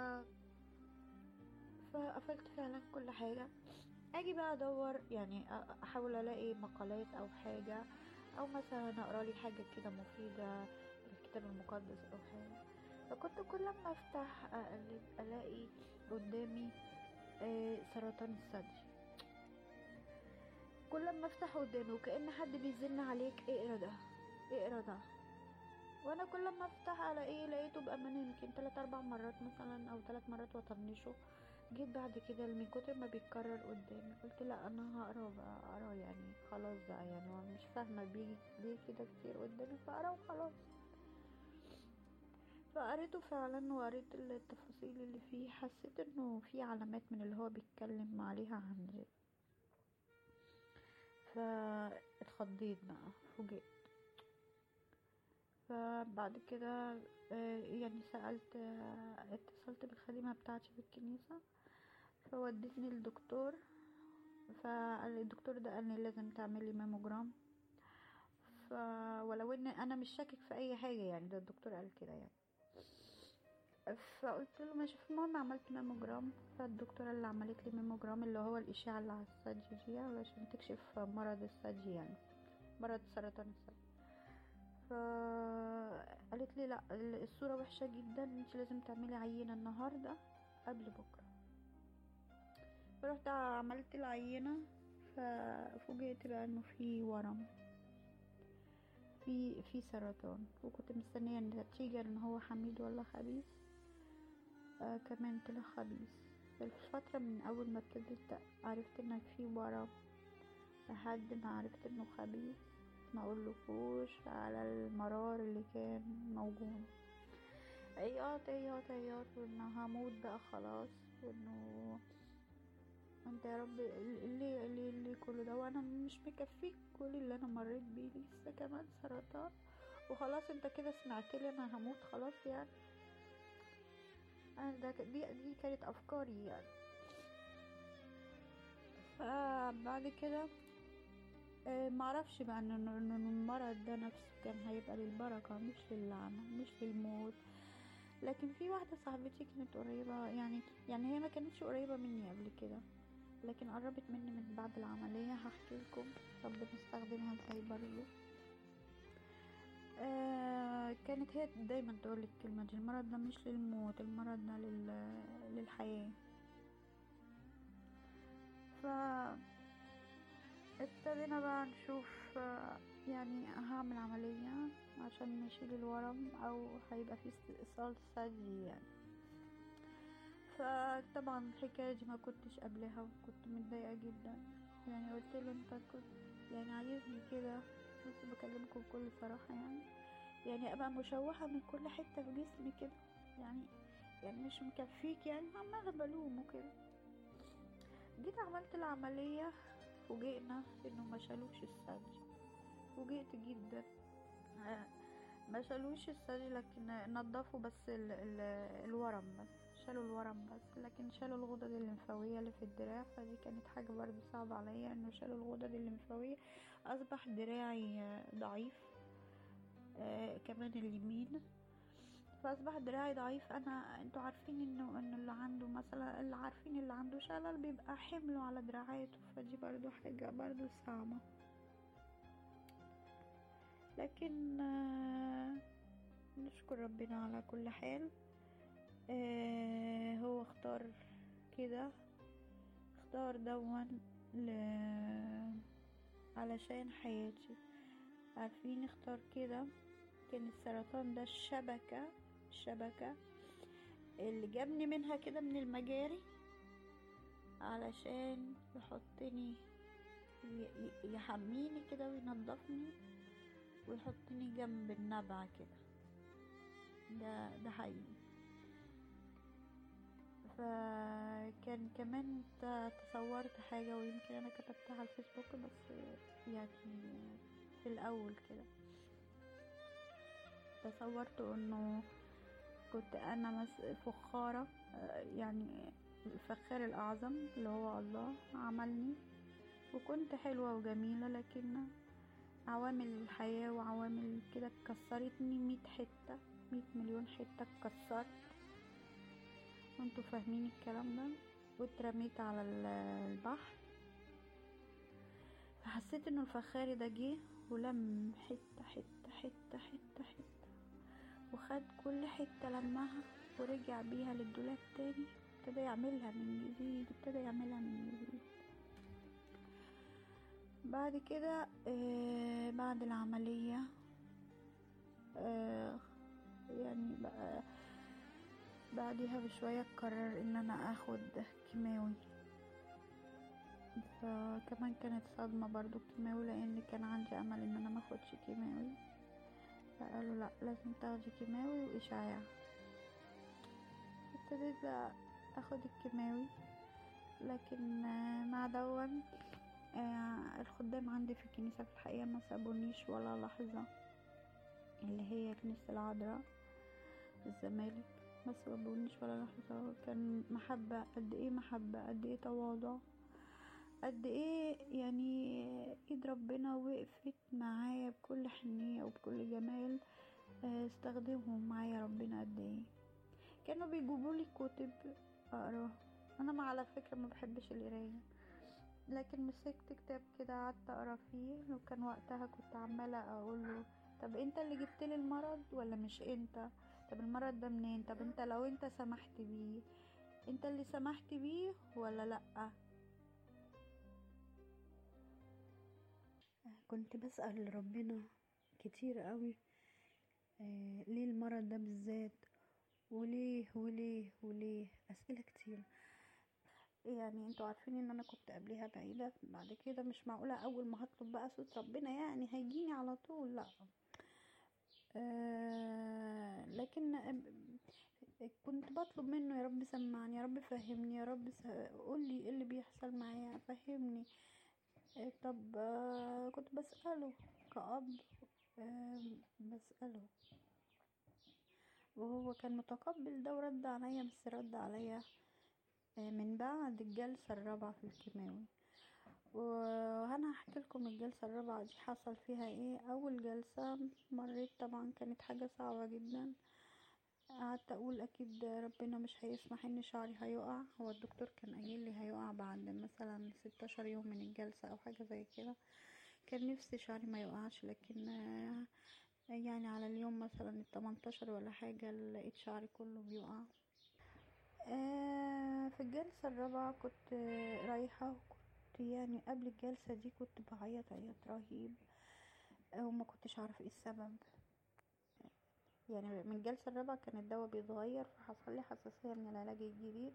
فقفلت فعلا كل حاجة اجي بقى ادور يعني أ- احاول الاقي مقالات او حاجة او مثلا اقرا لي حاجة كده مفيدة الكتاب المقدس او حاجة فكنت كل ما افتح اقلب الاقي قدامي آه، سرطان الثدي كل ما افتح قدامي وكأن حد بيزن عليك اقرا ده اقرا ده وانا كل ما افتح الاقيه لقيته بامانه يمكن تلات اربع مرات مثلا او ثلاث مرات واطنشه جيت بعد كده من كتر ما بيتكرر قدامي قلت لا انا هقرا بقى اقرا يعني خلاص بقى يعني هو مش فاهمه بيجي ليه كده كتير قدامي فاقرا وخلاص فقريته فعلا وقريت التفاصيل اللي فيه حسيت انه في علامات من اللي هو بيتكلم عليها عندي فاتخضيت بقى فوجئت فبعد كده آه، يعني سألت آه، اتصلت بالخادمة بتاعتي في الكنيسة فودتني للدكتور فقال لي الدكتور ده قال لي لازم تعملي ماموجرام ف ولو ان انا مش شاكك في اي حاجه يعني ده الدكتور قال كده يعني فقلت له ماشي المهم عملت ماموجرام فالدكتورة اللي عملت لي ماموجرام اللي هو الإشعة اللي على الثدي دي علشان تكشف مرض الثدي يعني مرض سرطان الثدي فقالت لي لا الصورة وحشة جدا انت لازم تعملي عينة النهاردة قبل بكرة فرحت عملت العينة ففوجئت بقى انه في ورم في في سرطان وكنت مستنية النتيجة ان هو حميد ولا خبيث آه كمان طلع خبيث في الفترة من أول ما ابتديت عرفت إن في ورم لحد ما عرفت إنه خبيث ما أقولكوش على المرار اللي كان موجود عياط عياط عياط وإنه هموت بقى خلاص وإنه انت يا رب اللي اللي اللي كل ده وانا مش مكفيك كل اللي انا مريت بيه لسه كمان سرطان وخلاص انت كده سمعت لي انا هموت خلاص يعني انا ده دي دي كانت افكاري يعني فبعد كده آه، معرفش بقى ان إن- إن المرض ده نفسه كان هيبقى للبركة مش للعنة مش للموت لكن في واحدة صاحبتي كانت قريبة يعني يعني هي ما كانتش قريبة مني قبل كده لكن قربت مني من بعد العملية هحكي لكم ربنا استخدمها ازاي برضه آه كانت هي دايما تقول الكلمة دي المرض ده مش للموت المرض ده لل... للحياة ف ابتدينا بقى نشوف آه، يعني هعمل عملية عشان نشيل الورم او هيبقى في استئصال ثدي يعني فطبعا الحكاية دي ما كنتش قبلها وكنت متضايقة جدا يعني قلت له انت كنت يعني عايزني كده بس بكلمكم بكل صراحة يعني يعني ابقى مشوهة من كل حتة في جسمي كده يعني يعني مش مكفيك يعني عمالة بلومه كده جيت عملت العملية فوجئنا انه ما شالوش الثدي فوجئت جدا آه، ما شالوش الثدي لكن نضفوا بس ال ال الورم بس شالوا الورم بس لكن شالوا الغدد الليمفاوية اللي في الدراع فدي كانت حاجة برضو صعبة عليا انه شالوا الغدد الليمفاوية اصبح دراعي آه، ضعيف آه كمان اليمين فاصبح دراعي ضعيف انا انتوا عارفين انه ان اللي عنده مثلا اللي عارفين اللي عنده شلل بيبقى حمله على دراعاته فدي برضو حاجة برضو صعبة لكن آه، نشكر ربنا على كل حال آه، هو اختار كده اختار دون ل... علشان حياتي عارفين اختار كده كان السرطان ده الشبكة الشبكة اللي جابني منها كده من المجاري علشان يحطني ي- ي- يحميني كده وينضفني ويحطني جنب النبع كده ده ده حقيقي فكان كمان ت- تصورت حاجة ويمكن أنا كتبتها على الفيسبوك بس يعني في الأول كده تصورت انه كنت انا مس فخارة آه، يعني الفخار الاعظم اللي هو الله عملني وكنت حلوة وجميلة لكن عوامل الحياة وعوامل كده كسرتني مية حتة مية مليون حتة اتكسرت وانتوا فاهمين الكلام ده واترميت على ال- البحر فحسيت انه الفخاري ده جه ولم حتة حتة حتة حتة حتة وخد كل حتة لمها ورجع بيها للدولاب تاني ابتدى يعملها من جديد ابتدى يعملها من جديد بعد كده آه بعد العملية آه يعني بقى بعدها بشوية قرر ان انا اخد كيماوي فكمان كانت صدمة برضو كيماوي لان كان عندي امل ان انا ماخدش كيماوي فقالوا لا لازم تاخدي كيماوي واشعاع ابتديت بقى اخد الكيماوي لكن آه، مع دون آه، الخدام عندي في الكنيسة في الحقيقة ما سابونيش ولا لحظة اللي هي كنيسة العذراء في الزمالك ما سابونيش ولا لحظة كان محبة قد ايه محبة قد ايه تواضع قد ايه يعني ايد ربنا وقفت معايا بكل حنية وبكل جمال آه، استخدمهم معايا ربنا قد ايه كانوا بيجيبوا لي كتب اقراها انا ما على فكرة ما بحبش القراية لكن مسكت كتاب كده قعدت اقرا فيه وكان وقتها كنت عمالة اقول له طب انت اللي جبت لي المرض ولا مش انت طب المرض ده منين طب انت لو انت سمحت بيه انت اللي سمحت بيه ولا لا كنت بسأل ربنا كتير قوي آه ليه المرض ده بالذات وليه وليه وليه أسئلة كتير يعني انتوا عارفين ان انا كنت قبلها بعيدة بعد كده مش معقولة اول ما هطلب بقى صوت ربنا يعني هيجيني على طول لا آه لكن كنت بطلب منه يا رب سمعني يا رب فهمني يا رب قول لي ايه اللي بيحصل معايا فهمني آه، طب آه، كنت بسأله كأب آه، بسأله وهو كان متقبل ده ورد عليا بس رد عليا آه، من بعد الجلسة الرابعة في الكيماوي وانا هحكي لكم الجلسة الرابعة دي حصل فيها ايه اول جلسة مريت طبعا كانت حاجة صعبة جدا قعدت اقول اكيد ربنا مش هيسمح ان شعري هيقع هو الدكتور كان قايل لي هيقع بعد مثلا 16 يوم من الجلسة او حاجة زي كده كان نفسي شعري ما يقعش لكن آه، يعني على اليوم مثلا التمنتاشر ولا حاجة لقيت شعري كله بيقع آه، في الجلسة الرابعة كنت آه، رايحة وكنت يعني قبل الجلسة دي كنت بعيط عيط رهيب آه، وما كنتش عارفة ايه السبب يعني من الجلسة الرابعة كان الدواء بيتغير فحصل لي حساسية من العلاج الجديد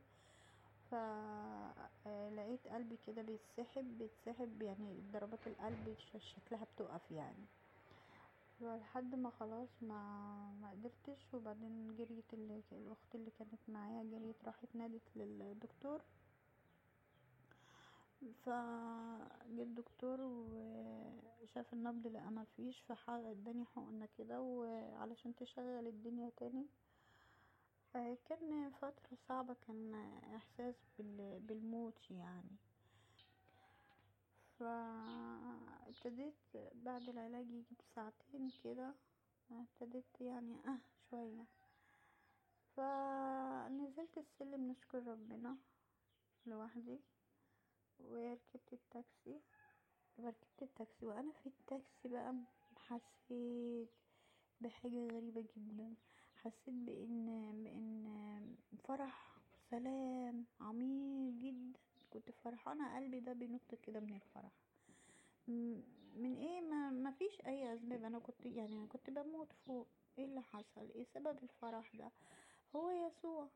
فلقيت قلبي كده بيتسحب بيتسحب يعني ضربات القلب ش- شكلها بتقف يعني لحد ما خلاص ما ما قدرتش وبعدين جريت اللي الاخت اللي كانت معايا جريت راحت نادت للدكتور فجه الدكتور وشاف النبض لقى مفيش فاداني حقنة كده وعلشان تشغل الدنيا تاني كان فترة صعبة كان احساس بالموت يعني فابتديت بعد العلاج يجي بساعتين كده ابتديت يعني اه شوية فنزلت السلم نشكر ربنا لوحدي وركبت التاكسي ركبت التاكسي وانا في التاكسي بقى حسيت بحاجة غريبة جدا حسيت بان بان فرح وسلام عميق جدا كنت فرحانة قلبي ده بينط كده من الفرح من ايه ما, ما فيش اي اسباب انا كنت يعني انا كنت بموت فوق ايه اللي حصل ايه سبب الفرح ده هو يسوع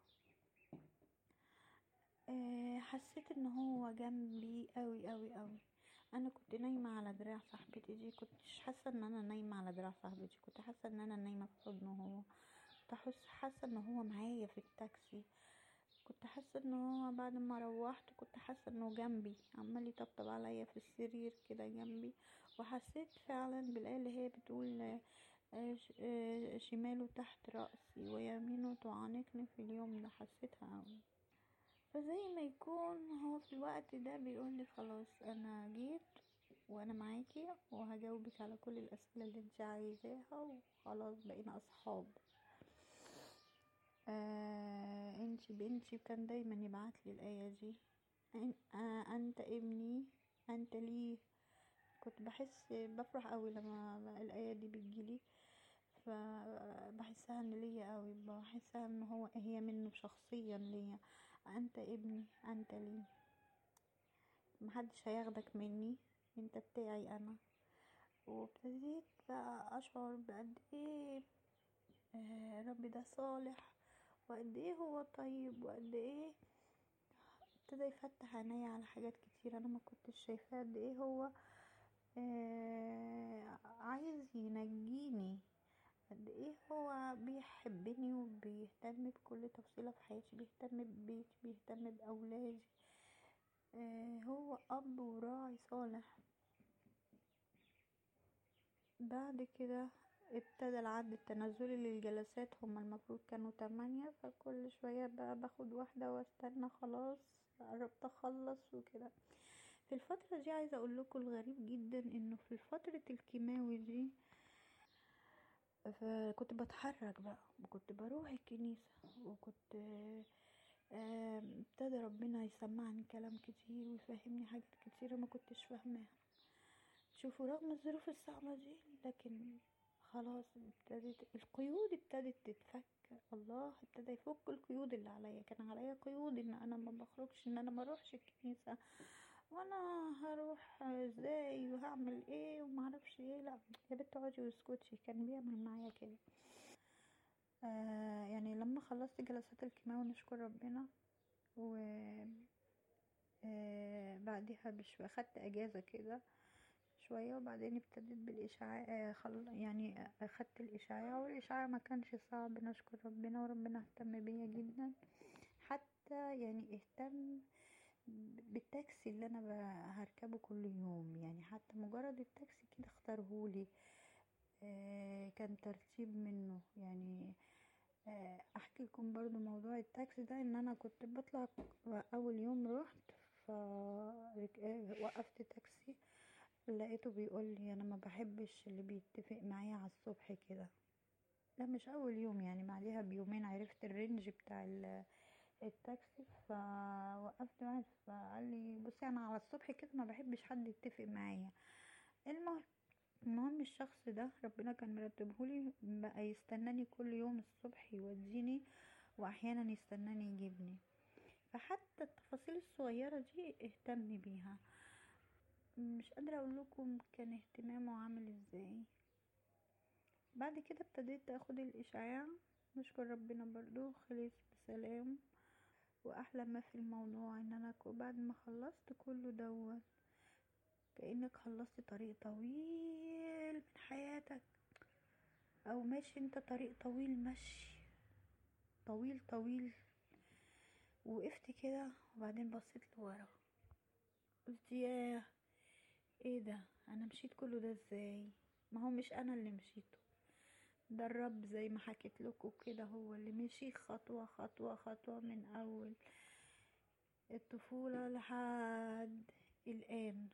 أه حسيت ان هو جنبي قوي قوي قوي انا كنت نايمه على دراع صاحبتي دي كنتش حاسه ان انا نايمه على دراع صاحبتي كنت حاسه ان انا نايمه في حضنه هو كنت حاسه ان هو معايا في التاكسي كنت حاسه ان هو بعد ما روحت كنت حاسه انه جنبي عمال يطبطب عليا في السرير كده جنبي وحسيت فعلا بالايه اللي هي بتقول شماله تحت راسي ويمينه تعانقني في اليوم ده حسيتها قوي فزي ما يكون هو في الوقت ده بيقول لي خلاص انا جيت وانا معاكي وهجاوبك على كل الاسئله اللي انت عايزاها وخلاص بقينا اصحاب آه انت بنتي وكان دايما يبعت لي الايه دي آه انت ابني انت لي كنت بحس بفرح قوي لما الايه دي بتجيلي فبحسها ان ليا قوي بحسها ان هو هي منه شخصيا ليا انت ابني انت لي محدش هياخدك مني انت بتاعي انا وابتديت بقى اشعر بقد ايه آه ربي ده صالح وقد ايه هو طيب وقد ايه ابتدى يفتح عينيا على حاجات كتير انا ما كنتش شايفاها قد ايه هو آه عايز ينجيني قد ايه هو بيحبني وبيهتم بكل تفصيلة في حياتي بيهتم ببيتي بيهتم بأولادي آه هو أب وراعي صالح بعد كده ابتدى العد التنازلي للجلسات هما المفروض كانوا تمانية فكل شوية بقى باخد واحدة واستنى خلاص قربت اخلص وكده في الفترة دي عايزة اقول لكم الغريب جدا انه في فترة الكيماوي دي فكنت بتحرك بقى وكنت بروح الكنيسة وكنت ابتدى ربنا يسمعني كلام كتير ويفهمني حاجات كتيرة ما كنتش فاهماها شوفوا رغم الظروف الصعبة دي لكن خلاص ابتدت القيود ابتدت تتفك الله ابتدى يفك القيود اللي عليا كان عليا قيود ان انا ما بخرجش ان انا ما اروحش الكنيسة وانا هروح ازاي وهعمل ايه وما اعرفش ايه لا يا بنت اقعدي واسكتي كان بيعمل معايا كده آه يعني لما خلصت جلسات الكيماوي نشكر ربنا و آه بعدها بشوية خدت اجازة كده شوية وبعدين ابتديت بالإشعاع خل... يعني أخدت الإشعاع والإشعاع ما كانش صعب نشكر ربنا وربنا اهتم بيا جدا حتى يعني اهتم بالتاكسي اللي انا هركبه كل يوم يعني حتى مجرد التاكسي كده اختارهولي آه كان ترتيب منه يعني آه احكي لكم برضو موضوع التاكسي ده ان انا كنت بطلع اول يوم رحت فوقفت تاكسي لقيته بيقول لي انا ما بحبش اللي بيتفق معايا على الصبح كده لا مش اول يوم يعني بعدها بيومين عرفت الرينج بتاع التاكسي فوقفت واحد فقال لي بصي انا على الصبح كده ما بحبش حد يتفق معايا المهم المهم الشخص ده ربنا كان مرتبهولي بقى يستناني كل يوم الصبح يوديني واحيانا يستناني يجيبني فحتى التفاصيل الصغيرة دي اهتم بيها مش قادرة اقول لكم كان اهتمامه عامل ازاي بعد كده ابتديت اخد الاشعاع نشكر ربنا برضو خلص بسلام واحلى ما في الموضوع ان انا بعد ما خلصت كله دوت كانك خلصت طريق طويل من حياتك او ماشي انت طريق طويل مشي طويل طويل وقفت كده وبعدين بصيت لورا قلت ياه ايه ده انا مشيت كله ده ازاي ما هو مش انا اللي مشيته ده الرب زي ما حكيت لكم كده هو اللي مشي خطوة خطوة خطوة من اول الطفولة لحد الآن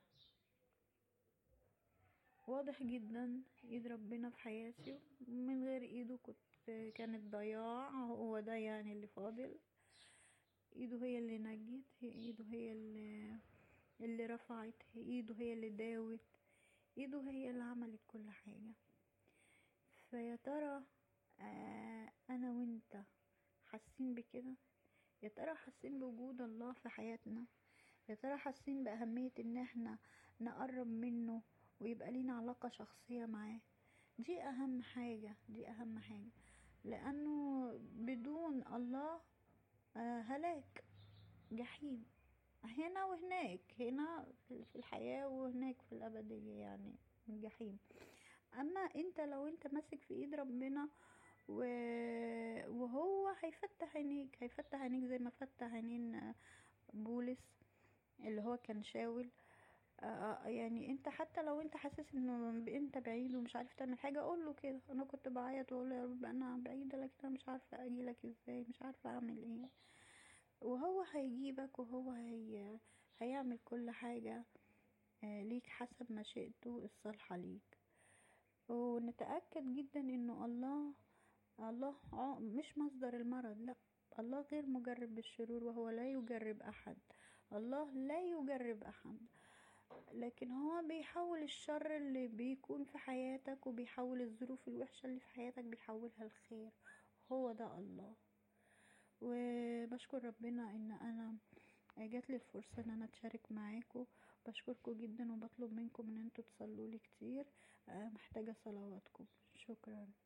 واضح جدا ايد ربنا في حياتي من غير ايده كنت كانت ضياع هو ده يعني اللي فاضل ايده هي اللي نجت هي ايده هي اللي اللي رفعت ايده هي اللي داوت ايده هي اللي عملت كل حاجة فيا ترى آه انا وانت حاسين بكده يا ترى حاسين بوجود الله في حياتنا يا ترى حاسين بأهمية ان احنا نقرب منه ويبقى لينا علاقة شخصية معاه دي اهم حاجة دي اهم حاجة لانه بدون الله آه هلاك جحيم هنا وهناك هنا في الحياة وهناك في الأبدية يعني الجحيم أما أنت لو أنت ماسك في إيد ربنا و... وهو هيفتح عينيك هيفتح عينيك زي ما فتح عينين بولس اللي هو كان شاول آه يعني انت حتى لو انت حاسس انه انت بعيد ومش عارف تعمل حاجه قول له كده انا كنت بعيط واقول له يا رب انا بعيده لكن انا مش عارفه اجي لك ازاي مش عارفه اعمل ايه وهو هيجيبك وهو هي هيعمل كل حاجه آه ليك حسب مشيئته الصالحه ليك ونتاكد جدا انه الله الله مش مصدر المرض لا الله غير مجرب بالشرور وهو لا يجرب احد الله لا يجرب احد لكن هو بيحول الشر اللي بيكون في حياتك وبيحول الظروف الوحشة اللي في حياتك بيحولها الخير هو ده الله وبشكر ربنا ان انا جات لي الفرصة ان انا اتشارك معاكم بشكركم جدا وبطلب منكم ان انتوا تصلوا لي كتير محتاجة صلواتكم شكرا